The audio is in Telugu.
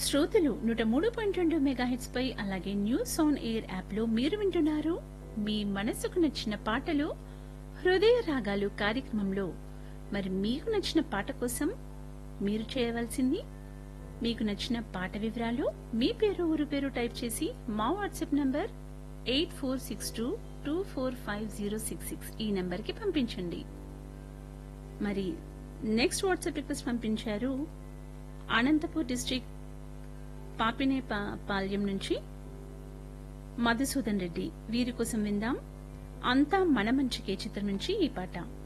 శ్రోతలు నూట మూడు పాయింట్ రెండు మెగాహెట్స్ పై అలాగే న్యూస్ ఆన్ ఎయిర్ యాప్ లో మీరు వింటున్నారు మీ మనసుకు నచ్చిన పాటలు హృదయ రాగాలు కార్యక్రమంలో మరి మీకు నచ్చిన పాట కోసం మీరు చేయవలసింది మీకు నచ్చిన పాట వివరాలు మీ పేరు ఊరు పేరు టైప్ చేసి మా WhatsApp number eight four six two two four five zero six six ఈ నంబర్కి పంపించండి మరి నెక్స్ట్ వాట్సాప్ రిక్వెస్ట్ పంపించారు అనంతపూర్ డిస్ట్రిక్ట్ పాపినేపా పాల్యం నుంచి మధుసూదన్ రెడ్డి వీరి కోసం విందాం అంతా మన మంచికే చిత్రం నుంచి ఈ పాట